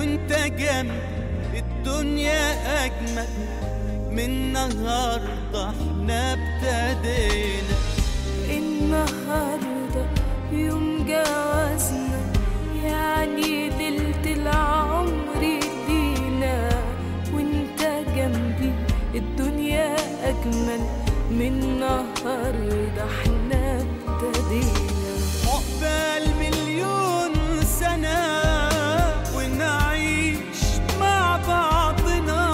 وانت جنبي الدنيا اجمل من النهارده احنا ابتدينا النهاردة يوم جوازنا يعني ليلة العمر لينا وانت جنبي الدنيا أجمل من النهاردة احنا ابتدينا عقبال مليون سنة ونعيش مع بعضنا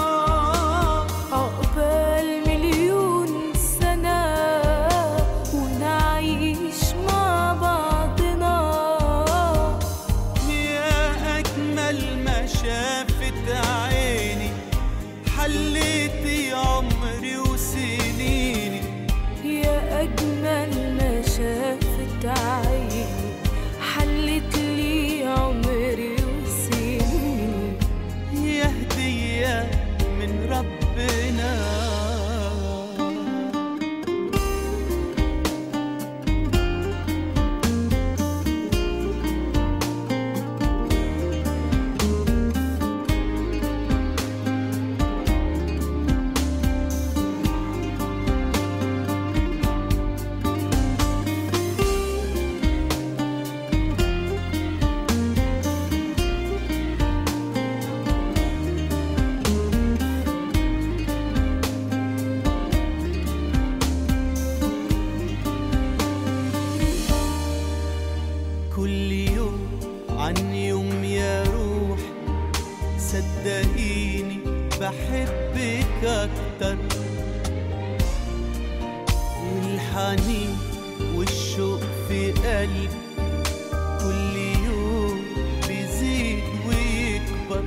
عقبال مليون سنة ونعيش مع بعضنا يا أجمل ما شافت عيني حليتي عمري وسنيني يا أجمل ما شافت عيني حلت لي عمري وسنيني يا هدية من ربنا كل يوم عن يوم يا روح صدقيني بحبك اكتر والحنين والشوق في قلبي كل يوم بيزيد ويكبر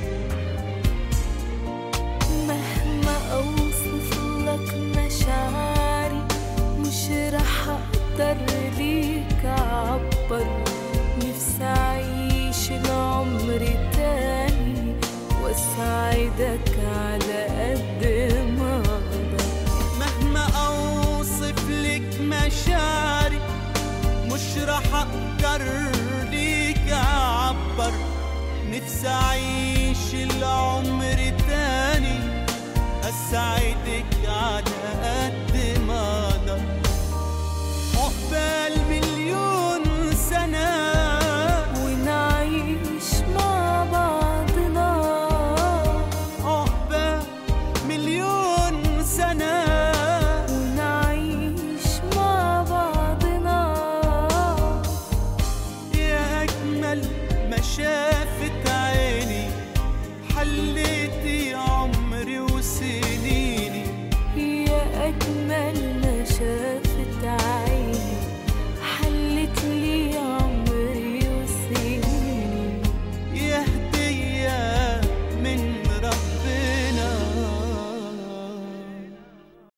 مهما أوصف لك مشاعري مش رح أقدر ليك أعبر نفسي أعيش العمر تاني وأساعدك على قد ما أقدر مهما اوصف لك مشاعري مش راح اقدر ليك اعبر نفسي اعيش العمر تاني اسعد